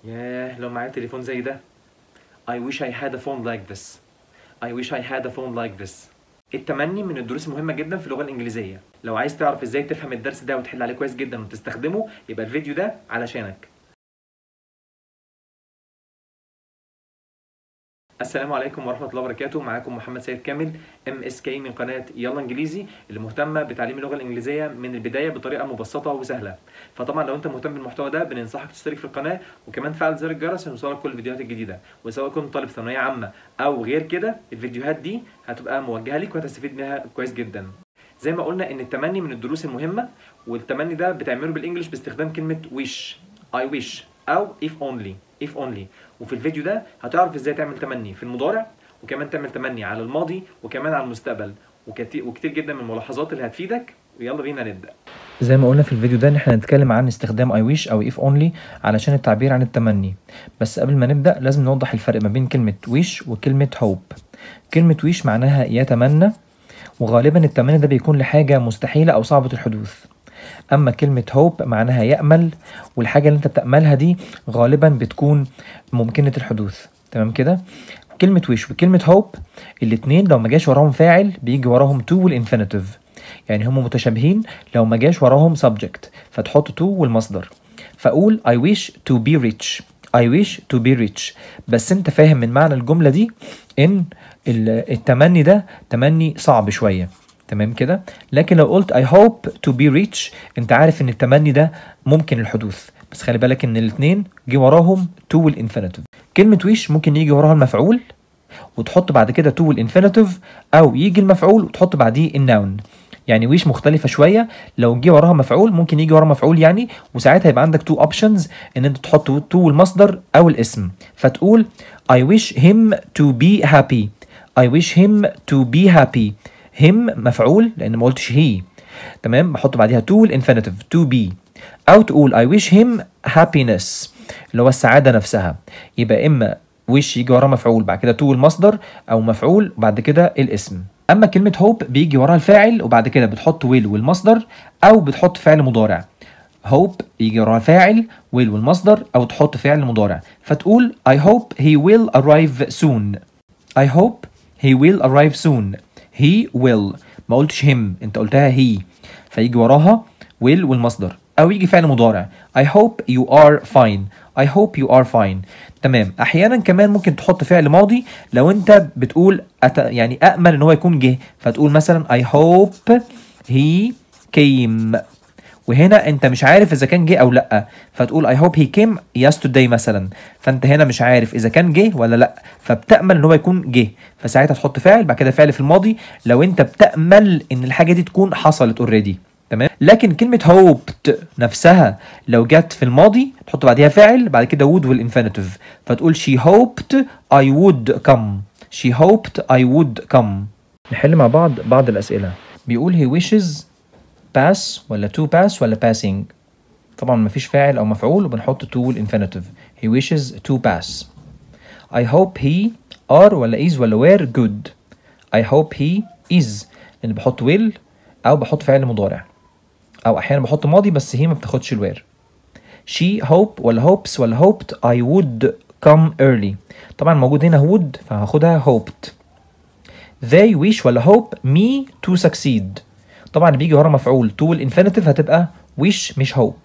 ياه لو معايا تليفون زي ده I wish I had a phone like this I wish I had a phone like this التمني من الدروس المهمة جدا في اللغة الإنجليزية لو عايز تعرف ازاي تفهم الدرس ده وتحل عليه كويس جدا وتستخدمه يبقى الفيديو ده علشانك السلام عليكم ورحمة الله وبركاته معاكم محمد سيد كامل ام اس كي من قناة يلا انجليزي اللي مهتمة بتعليم اللغة الانجليزية من البداية بطريقة مبسطة وسهلة فطبعا لو انت مهتم بالمحتوى ده بننصحك تشترك في القناة وكمان فعل زر الجرس عشان يوصلك كل الفيديوهات الجديدة وسواء كنت طالب ثانوية عامة او غير كده الفيديوهات دي هتبقى موجهة ليك وهتستفيد منها كويس جدا زي ما قلنا ان التمني من الدروس المهمة والتمني ده بتعمله بالانجلش باستخدام كلمة wish I wish او if only if only وفي الفيديو ده هتعرف ازاي تعمل تمني في المضارع وكمان تعمل تمني على الماضي وكمان على المستقبل وكتير, وكتير جدا من الملاحظات اللي هتفيدك ويلا بينا نبدا زي ما قلنا في الفيديو ده ان احنا هنتكلم عن استخدام I wish او if only علشان التعبير عن التمني بس قبل ما نبدأ لازم نوضح الفرق ما بين كلمة wish وكلمة hope كلمة wish معناها يتمنى وغالبا التمني ده بيكون لحاجة مستحيلة او صعبة الحدوث اما كلمة hope معناها يأمل والحاجة اللي انت بتأملها دي غالبا بتكون ممكنة الحدوث تمام كده كلمة wish وكلمة hope الاتنين لو ما جاش وراهم فاعل بيجي وراهم to والانفينيتيف يعني هم متشابهين لو ما جاش وراهم subject فتحط to والمصدر فأقول I wish to be rich I wish to be rich بس انت فاهم من معنى الجملة دي ان ال- التمني ده تمني صعب شوية تمام كده لكن لو قلت I hope to be rich انت عارف ان التمني ده ممكن الحدوث بس خلي بالك ان الاتنين جه وراهم to والانفينيتيف كلمة wish ممكن يجي وراها المفعول وتحط بعد كده to والانفينيتيف او يجي المفعول وتحط بعديه الناون يعني ويش مختلفة شوية لو جه وراها مفعول ممكن يجي وراها مفعول يعني وساعتها يبقى عندك تو اوبشنز ان انت تحط to والمصدر او الاسم فتقول I wish him to be happy I wish him to be happy him مفعول لان ما قلتش he تمام بحط بعديها to والانفينيتيف to be او تقول I wish him happiness اللي هو السعادة نفسها يبقى اما وش يجي وراه مفعول بعد كده تو المصدر او مفعول وبعد كده الاسم اما كلمه هوب بيجي وراها الفاعل وبعد كده بتحط ويل والمصدر او بتحط فعل مضارع هوب يجي وراها الفاعل ويل والمصدر او تحط فعل مضارع فتقول I hope he will arrive soon I hope he will arrive soon he will ما قلتش him انت قلتها he فيجي وراها will والمصدر او يجي فعل مضارع I hope you are fine I hope you are fine تمام احيانا كمان ممكن تحط فعل ماضي لو انت بتقول أت... يعني امل ان هو يكون جه فتقول مثلا I hope he came وهنا انت مش عارف اذا كان جه او لا فتقول I hope he came yesterday مثلا فانت هنا مش عارف اذا كان جه ولا لا فبتامل ان هو يكون جه فساعتها تحط فاعل بعد كده فعل في الماضي لو انت بتامل ان الحاجه دي تكون حصلت اوريدي تمام لكن كلمه hoped نفسها لو جت في الماضي تحط بعديها فاعل بعد كده would والانفينيتيف فتقول she hoped I would come she hoped I would come نحل مع بعض بعض الاسئله بيقول he wishes pass ولا to pass ولا passing طبعا مفيش فاعل او مفعول وبنحط to والانفينيتيف he wishes to pass I hope he are ولا is ولا were good I hope he is لان بحط will او بحط فعل مضارع او احيانا بحط ماضي بس هي ما بتاخدش الوير she hope ولا hopes ولا hoped I would come early طبعا موجود هنا would فهاخدها hoped they wish ولا hope me to succeed طبعا بيجي ورا مفعول to الانفينيتيف هتبقى wish مش hope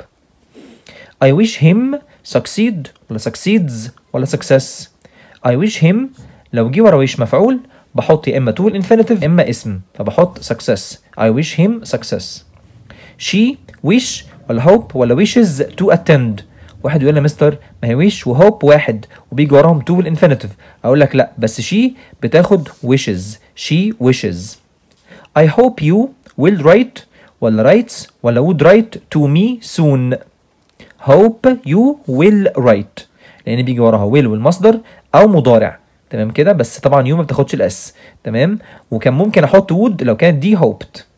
I wish him succeed ولا succeeds ولا success I wish him لو جه ورا wish مفعول بحط يا اما to الانفينيتيف اما اسم فبحط success I wish him success she wish ولا hope ولا wishes to attend واحد يقول لي يا مستر ما هي wish وhope واحد وبيجي وراهم to الانفينيتيف اقول لك لا بس she بتاخد wishes she wishes I hope you will write ولا writes ولا would write to me soon hope you will write لان بيجي وراها will والمصدر او مضارع تمام كده بس طبعا يو ما بتاخدش الاس تمام وكان ممكن احط would لو كانت دي hoped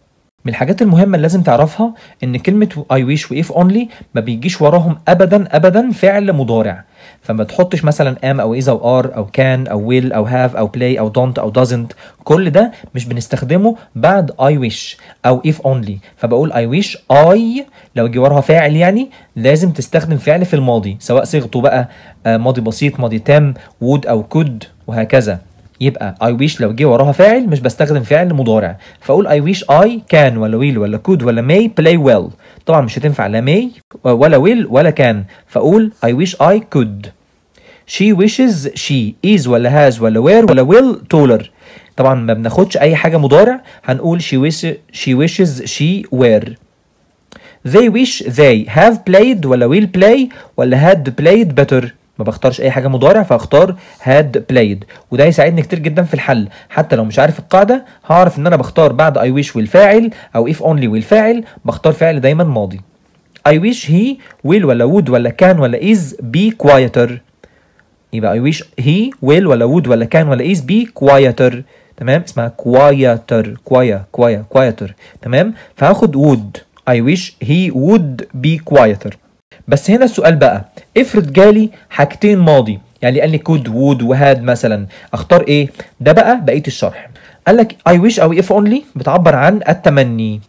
من الحاجات المهمة اللي لازم تعرفها إن كلمة I wish و if only ما بيجيش وراهم أبدا أبدا فعل مضارع فما تحطش مثلا am أو is أو are أو can أو will أو have أو play أو don't أو doesn't كل ده مش بنستخدمه بعد I wish أو if only فبقول I wish I لو جه وراها فاعل يعني لازم تستخدم فعل في الماضي سواء صيغته بقى آه، ماضي بسيط ماضي تام would أو could وهكذا يبقى I wish لو جه وراها فاعل مش بستخدم فعل مضارع فاقول I wish I can ولا will ولا could ولا may play well طبعا مش هتنفع لا may ولا will ولا can فاقول I wish I could she wishes she is ولا has ولا were ولا will taller طبعا ما بناخدش اي حاجه مضارع هنقول she wishes she wishes she were they wish they have played ولا will play ولا had played better ما بختارش اي حاجه مضارع فاختار had played وده هيساعدني كتير جدا في الحل حتى لو مش عارف القاعده هعرف ان انا بختار بعد I wish والفاعل او if only والفاعل بختار فعل دايما ماضي I wish he will ولا would ولا can ولا is be quieter يبقى I wish he will ولا would ولا can ولا is be quieter تمام اسمها quieter quiet quiet quieter تمام فهاخد would I wish he would be quieter بس هنا السؤال بقى افرض جالي حاجتين ماضي يعني قال لي could would وهاد مثلا اختار ايه ده بقى بقيه الشرح قال لك I wish او if only بتعبر عن التمني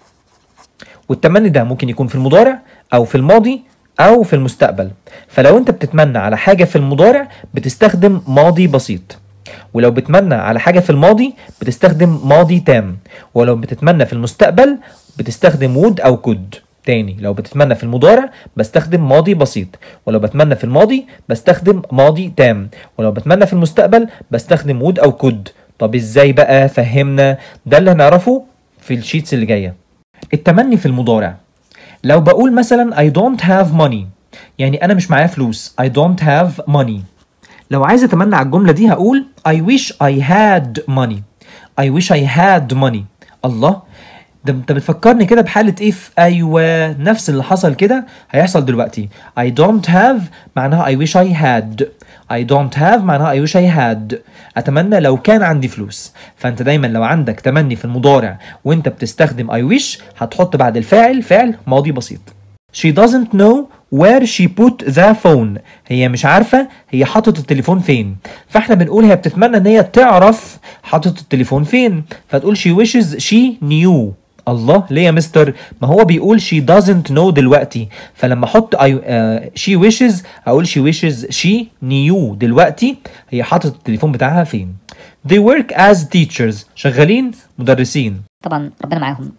والتمني ده ممكن يكون في المضارع او في الماضي او في المستقبل فلو انت بتتمنى على حاجه في المضارع بتستخدم ماضي بسيط ولو بتمنى على حاجه في الماضي بتستخدم ماضي تام ولو بتتمنى في المستقبل بتستخدم would او could تاني لو بتتمنى في المضارع بستخدم ماضي بسيط ولو بتمنى في الماضي بستخدم ماضي تام ولو بتمنى في المستقبل بستخدم would او could طب ازاي بقى فهمنا ده اللي هنعرفه في الشيتس اللي جايه التمني في المضارع لو بقول مثلا I don't have money يعني أنا مش معايا فلوس I don't have money لو عايز أتمنى على الجملة دي هقول I wish I had money I wish I had money الله ده انت بتفكرني كده بحالة ايه في ايوه نفس اللي حصل كده هيحصل دلوقتي I don't have معناها I wish I had I don't have معناها I wish I had اتمنى لو كان عندي فلوس فانت دايما لو عندك تمني في المضارع وانت بتستخدم I wish هتحط بعد الفاعل فعل ماضي بسيط She doesn't know where she put the phone هي مش عارفة هي حاطط التليفون فين فاحنا بنقول هي بتتمنى ان هي تعرف حاطط التليفون فين فتقول she wishes she knew الله ليه يا مستر ما هو بيقول she doesn't know دلوقتي فلما احط I, uh, she wishes اقول she wishes she knew دلوقتي هي حاطط التليفون بتاعها فين they work as teachers شغالين مدرسين طبعا ربنا معاهم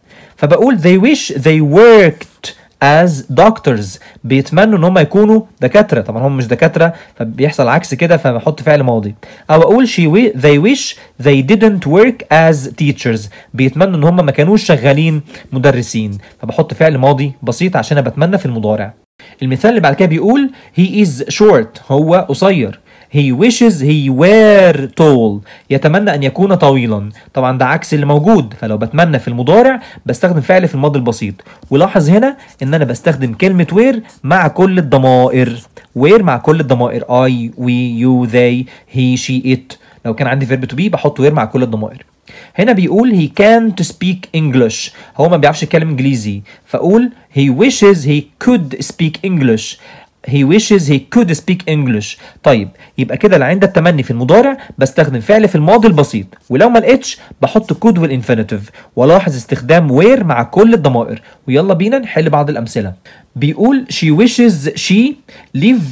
فبقول they wish they worked as doctors بيتمنوا ان هم يكونوا دكاتره طبعا هم مش دكاتره فبيحصل عكس كده فبحط فعل ماضي او اقول she wi- they wish they didn't work as teachers بيتمنوا ان هم ما كانوش شغالين مدرسين فبحط فعل ماضي بسيط عشان انا بتمنى في المضارع المثال اللي بعد كده بيقول he is short هو قصير he wishes he were tall يتمنى أن يكون طويلا طبعا ده عكس اللي موجود فلو بتمنى في المضارع بستخدم فعل في الماضي البسيط ولاحظ هنا ان انا بستخدم كلمة were مع كل الضمائر were مع كل الضمائر I we you they he she it لو كان عندي verb to be بحط were مع كل الضمائر هنا بيقول he can't speak English هو ما بيعرفش يتكلم انجليزي فاقول he wishes he could speak English he wishes he could speak English طيب يبقى كده اللي عند التمني في المضارع بستخدم فعل في الماضي البسيط ولو ما لقيتش بحط could والانفينيتيف ولاحظ استخدام where مع كل الضمائر ويلا بينا نحل بعض الامثله بيقول she wishes she live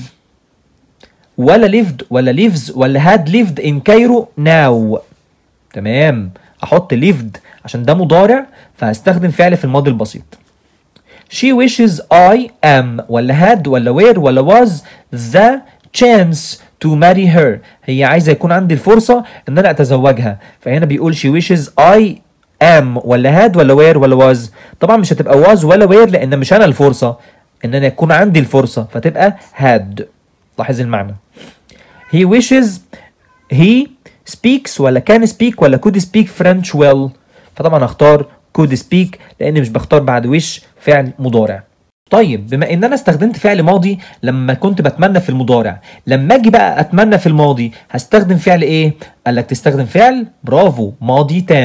ولا lived ولا lives ولا had lived in Cairo now تمام احط lived عشان ده مضارع فهستخدم فعل في الماضي البسيط She wishes I am ولا had ولا were ولا was the chance to marry her هي عايزة يكون عندي الفرصة ان انا اتزوجها فهنا بيقول she wishes I am ولا had ولا were ولا was طبعا مش هتبقى was ولا were لان مش انا الفرصة ان انا يكون عندي الفرصة فتبقى had لاحظ المعنى he wishes he speaks ولا can speak ولا could speak French well فطبعا هختار could speak لان مش بختار بعد wish فعل مضارع طيب بما ان انا استخدمت فعل ماضي لما كنت بتمنى في المضارع لما اجي بقى اتمنى في الماضي هستخدم فعل ايه قال لك تستخدم فعل برافو ماضي تام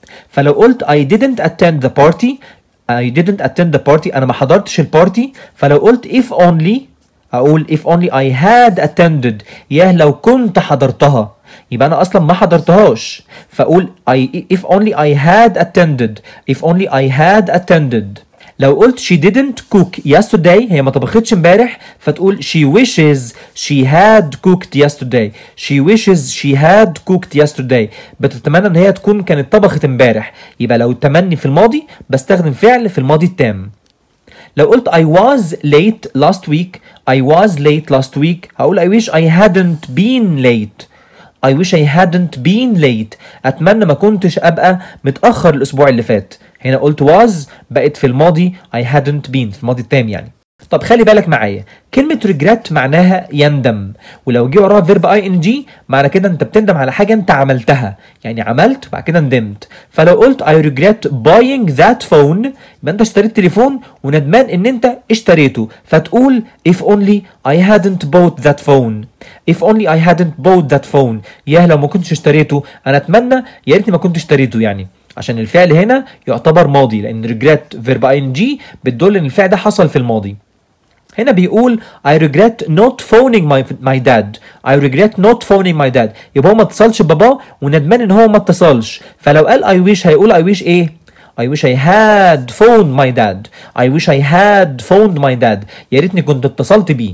فلو قلت I didn't attend the party I didn't attend the party أنا ما حضرتش البارتي فلو قلت if only أقول if only I had attended ياه لو كنت حضرتها يبقى أنا أصلا ما حضرتهاش فأقول I, if only I had attended if only I had attended لو قلت she didn't cook yesterday هي ما طبختش امبارح فتقول she wishes she had cooked yesterday she wishes she had cooked yesterday بتتمنى ان هي تكون كانت طبخت امبارح يبقى لو التمني في الماضي بستخدم فعل في الماضي التام لو قلت I was late last week I was late last week هقول I wish I hadn't been late I wish I hadn't been late أتمنى ما كنتش أبقى متأخر الأسبوع اللي فات هنا قلت was بقت في الماضي I hadn't been في الماضي التام يعني طب خلي بالك معايا كلمة regret معناها يندم ولو جه وراها فيرب اي ان جي معنى كده انت بتندم على حاجة انت عملتها يعني عملت بعد كده ندمت فلو قلت I regret buying that phone يبقى انت اشتريت تليفون وندمان ان انت اشتريته فتقول if only I hadn't bought that phone if only I hadn't bought that phone ياه لو ما كنتش اشتريته انا اتمنى يا ريتني ما كنت اشتريته يعني عشان الفعل هنا يعتبر ماضي لان regret فيرب اي ان جي بتدل ان الفعل ده حصل في الماضي هنا بيقول I regret not phoning my, my dad I regret not phoning my dad يبقى هو ما اتصلش بباباه وندمان ان هو ما اتصلش فلو قال I wish هيقول I wish ايه I wish I had phoned my dad I wish I had phoned my dad يا ريتني كنت اتصلت بيه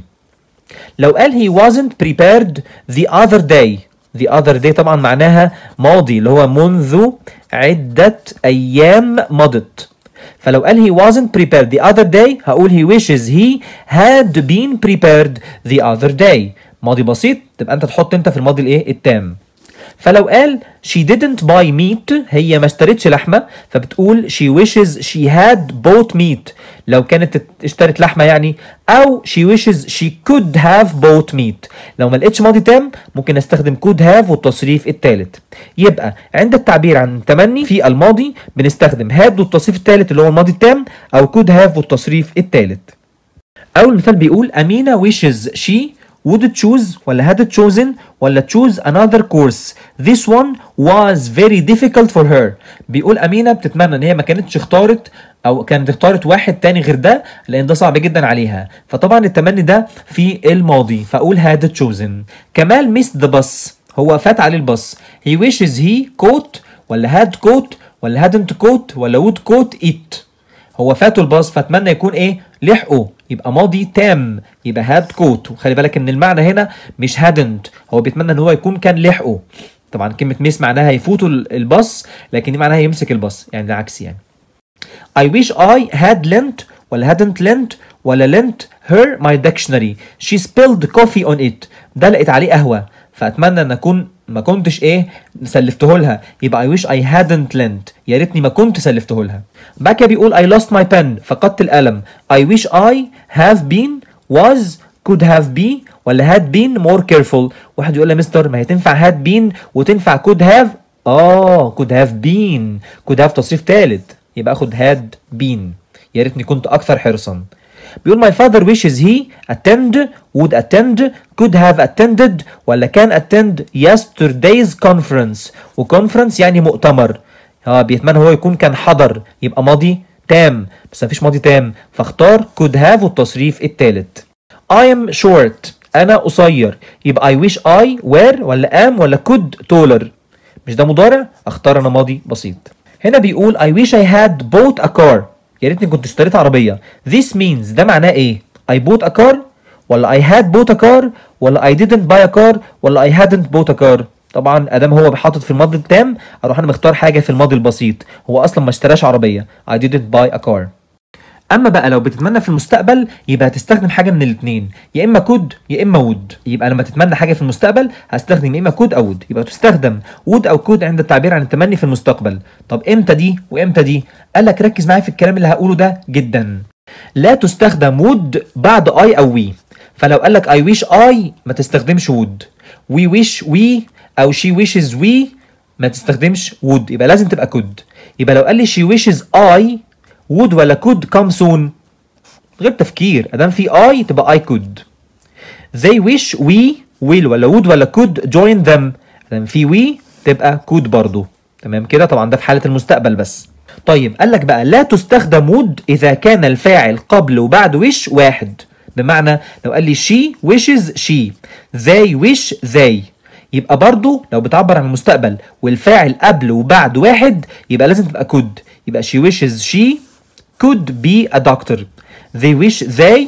لو قال he wasn't prepared the other day the other day طبعا معناها ماضي اللي هو منذ عدة أيام مضت فلو قال he wasn't prepared the other day هقول he wishes he had been prepared the other day ماضي بسيط تبقى انت تحط انت في الماضي الايه التام فلو قال she didn't buy meat هي ما اشترتش لحمه فبتقول she wishes she had bought meat لو كانت اشترت لحمه يعني او she wishes she could have bought meat لو ما لقيتش ماضي تام ممكن استخدم could have والتصريف الثالث يبقى عند التعبير عن التمني في الماضي بنستخدم had والتصريف الثالث اللي هو الماضي التام او could have والتصريف الثالث اول مثال بيقول امينه wishes she would choose ولا had chosen ولا choose another course this one was very difficult for her بيقول أمينة بتتمنى إن هي ما كانتش اختارت أو كانت اختارت واحد تاني غير ده لأن ده صعب جدا عليها فطبعا التمني ده في الماضي فأقول had chosen كمال missed the bus هو فات عليه الباص he wishes he caught ولا had caught ولا hadn't caught ولا would caught it هو فاتوا الباص فاتمنى يكون ايه لحقوا يبقى ماضي تام يبقى هاد كوت وخلي بالك ان المعنى هنا مش هادنت هو بيتمنى ان هو يكون كان لحقه طبعا كلمه ميس معناها يفوتوا الباص لكن دي معناها يمسك الباص يعني العكس يعني I wish I had lent ولا hadn't lent ولا lent her my dictionary she spilled coffee on it ده لقيت عليه قهوه فاتمنى ان اكون ما كنتش ايه سلفته لها يبقى I wish I hadn't lent يا ريتني ما كنت سلفته لها بعد كده بيقول I lost my pen فقدت القلم I wish I have been was could have been ولا had been more careful واحد يقول لي مستر ما هي تنفع had been وتنفع could have اه could have been could have تصريف ثالث يبقى اخد had been يا ريتني كنت اكثر حرصا بيقول my father wishes he attend would attend could have attended ولا can attend yesterday's conference وconference يعني مؤتمر اه بيتمنى هو يكون كان حضر يبقى ماضي تام بس مفيش ماضي تام فاختار could have والتصريف الثالث I am short أنا قصير يبقى I wish I were ولا am ولا could taller مش ده مضارع اختار أنا ماضي بسيط هنا بيقول I wish I had bought a car يا ريتني كنت اشتريت عربية this means ده معناه ايه I bought a car ولا I had bought a car ولا I didn't buy a car ولا I hadn't bought a car طبعا ادام هو حاطط في الماضي التام اروح انا مختار حاجه في الماضي البسيط هو اصلا ما اشتراش عربيه I didn't buy a car اما بقى لو بتتمنى في المستقبل يبقى هتستخدم حاجه من الاثنين يا اما كود يا اما وود يبقى لما تتمنى حاجه في المستقبل هستخدم يا اما كود او وود يبقى تستخدم وود او كود عند التعبير عن التمني في المستقبل طب امتى دي وامتى دي قال لك ركز معايا في الكلام اللي هقوله ده جدا لا تستخدم وود بعد اي او وي فلو قال لك I wish I ما تستخدمش would we wish we أو she wishes we ما تستخدمش would يبقى لازم تبقى could يبقى لو قال لي she wishes I would ولا could come soon غير تفكير ادام في I تبقى I could they wish we will ولا would ولا could join them ادام في we تبقى could برضو تمام كده طبعا ده في حالة المستقبل بس طيب قال لك بقى لا تستخدم would إذا كان الفاعل قبل وبعد wish واحد بمعنى لو قال لي she wishes she they wish they يبقى برضو لو بتعبر عن المستقبل والفاعل قبل وبعد واحد يبقى لازم تبقى could يبقى she wishes she could be a doctor they wish they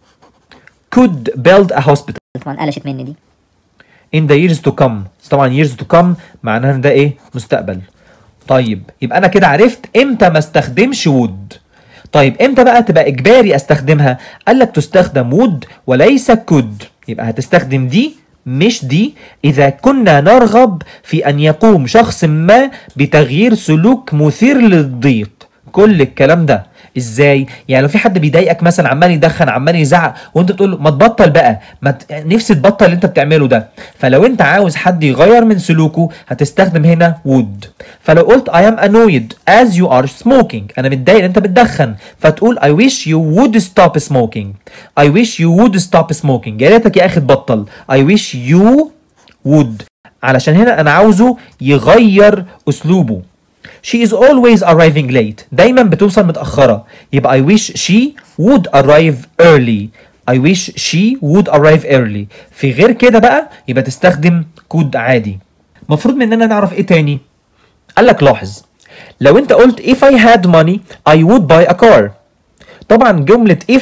could build a hospital طبعا قلشت مني دي in the years to come طبعا years to come معناها ان ده ايه مستقبل طيب يبقى انا كده عرفت امتى ما استخدمش would طيب امتى بقى تبقى اجباري استخدمها قال لك تستخدم would وليس could يبقى هتستخدم دي مش دي اذا كنا نرغب في ان يقوم شخص ما بتغيير سلوك مثير للضيق كل الكلام ده ازاي يعني لو في حد بيضايقك مثلا عمال يدخن عمال يزعق وانت تقول له ما تبطل بقى ما ت... نفسي تبطل اللي انت بتعمله ده فلو انت عاوز حد يغير من سلوكه هتستخدم هنا would فلو قلت I am annoyed as you are smoking انا متضايق ان انت بتدخن فتقول I wish you would stop smoking I wish you would stop smoking يا ريتك يا اخي تبطل I wish you would علشان هنا انا عاوزه يغير اسلوبه She is always arriving late. دايما بتوصل متأخرة. يبقى I wish she would arrive early. I wish she would arrive early. في غير كده بقى يبقى تستخدم could عادي. مفروض مننا نعرف ايه تاني؟ قال لك لاحظ. لو انت قلت if I had money I would buy a car. طبعا جملة if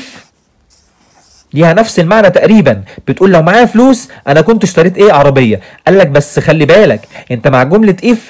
ليها نفس المعنى تقريبا بتقول لو معايا فلوس انا كنت اشتريت ايه عربيه قال لك بس خلي بالك انت مع جمله اف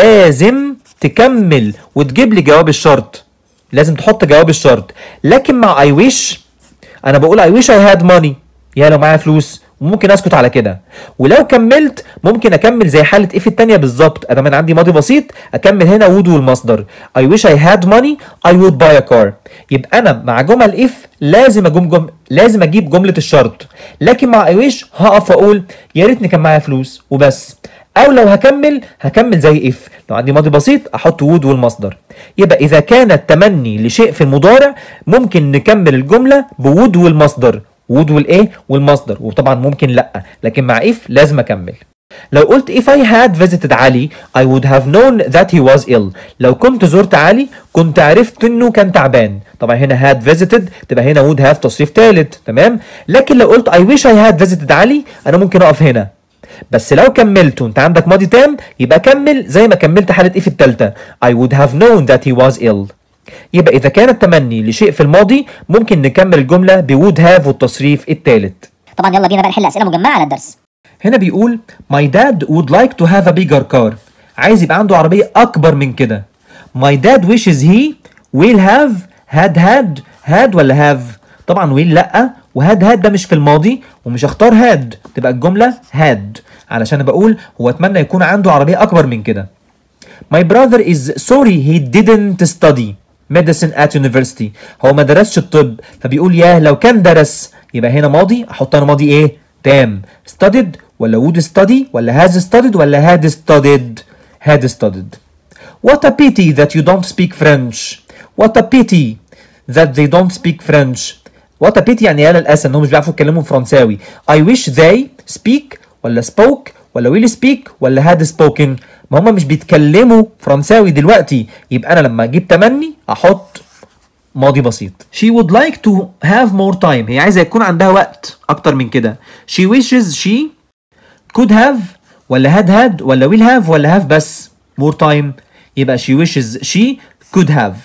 لازم تكمل وتجيب لي جواب الشرط لازم تحط جواب الشرط لكن مع اي ويش انا بقول اي ويش اي هاد ماني يا لو معايا فلوس وممكن اسكت على كده ولو كملت ممكن اكمل زي حاله اف التانية بالظبط ادام انا عندي ماضي بسيط اكمل هنا would والمصدر I wish I had money I would buy a car يبقى انا مع جمل اف لازم اجيب جم... لازم اجيب جمله الشرط لكن مع I wish هقف واقول يا ريتني كان معايا فلوس وبس او لو هكمل هكمل زي اف لو عندي ماضي بسيط احط would والمصدر يبقى اذا كان التمني لشيء في المضارع ممكن نكمل الجمله بwould والمصدر would والايه والمصدر وطبعا ممكن لا لكن مع if لازم اكمل لو قلت if I had visited علي I would have known that he was ill لو كنت زرت علي كنت عرفت انه كان تعبان طبعا هنا had visited تبقى هنا would have تصريف ثالث تمام لكن لو قلت I wish I had visited علي انا ممكن اقف هنا بس لو كملت وانت عندك ماضي تام يبقى كمل زي ما كملت حالة ايه في التالتة I would have known that he was ill يبقى إذا كان التمني لشيء في الماضي ممكن نكمل الجملة ب would have والتصريف الثالث طبعا يلا بينا بقى نحل اسئله مجمعه على الدرس هنا بيقول My dad would like to have a bigger car عايز يبقى عنده عربية أكبر من كده My dad wishes he will have had had had ولا have طبعا will لأ وهاد هاد ده مش في الماضي ومش هختار هاد تبقى الجملة had علشان أنا بقول هو أتمنى يكون عنده عربية أكبر من كده My brother is sorry he didn't study medicine at university هو ما درسش الطب فبيقول ياه لو كان درس يبقى هنا ماضي احط انا ماضي ايه تام studied ولا would study ولا has studied ولا had studied had studied what a pity that you don't speak French what a pity that they don't speak French what a pity يعني يا للأسف انهم مش بيعرفوا يتكلموا فرنساوي I wish they speak ولا spoke ولا will speak ولا had spoken ما هم مش بيتكلموا فرنساوي دلوقتي يبقى انا لما اجيب تمني احط ماضي بسيط she would like to have more time هي عايزه يكون عندها وقت اكتر من كده she wishes she could have ولا had had ولا will have ولا have بس more time يبقى she wishes she could have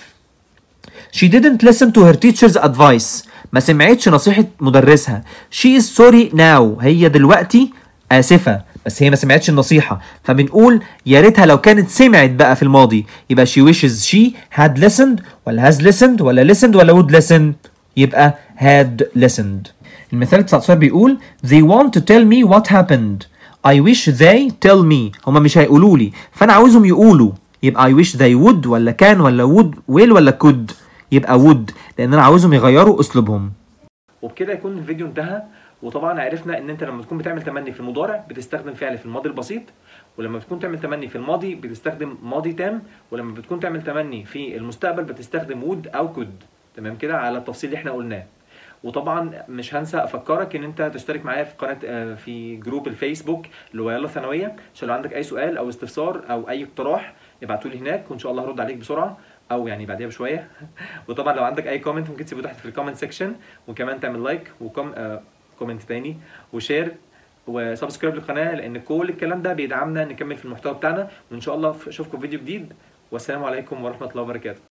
she didn't listen to her teacher's advice ما سمعتش نصيحة مدرسها she is sorry now هي دلوقتي آسفة بس هي ما سمعتش النصيحة فبنقول يا ريتها لو كانت سمعت بقى في الماضي يبقى she wishes she had listened ولا has listened ولا listened ولا would listen يبقى had listened المثال 19 بيقول they want to tell me what happened I wish they tell me هما مش هيقولوا لي فأنا عاوزهم يقولوا يبقى I wish they would ولا كان ولا would will ولا could يبقى would لأن أنا عاوزهم يغيروا أسلوبهم وبكده يكون الفيديو انتهى وطبعا عرفنا ان انت لما تكون بتعمل تمني في المضارع بتستخدم فعل في الماضي البسيط ولما بتكون تعمل تمني في الماضي بتستخدم ماضي تام ولما بتكون تعمل تمني في المستقبل بتستخدم would او could تمام كده على التفصيل اللي احنا قلناه وطبعا مش هنسى افكرك ان انت تشترك معايا في قناه آه، في جروب الفيسبوك اللي هو يلا ثانويه عشان لو عندك اي سؤال او استفسار او اي اقتراح ابعتوا لي هناك وان شاء الله هرد عليك بسرعه او يعني بعديها بشويه وطبعا لو عندك اي كومنت ممكن تسيبه تحت في الكومنت سيكشن وكمان تعمل لايك وكم آه كومنت تاني وشير وسبسكرايب للقناه لان كل الكلام ده بيدعمنا نكمل في المحتوى بتاعنا وان شاء الله اشوفكم في فيديو جديد والسلام عليكم ورحمه الله وبركاته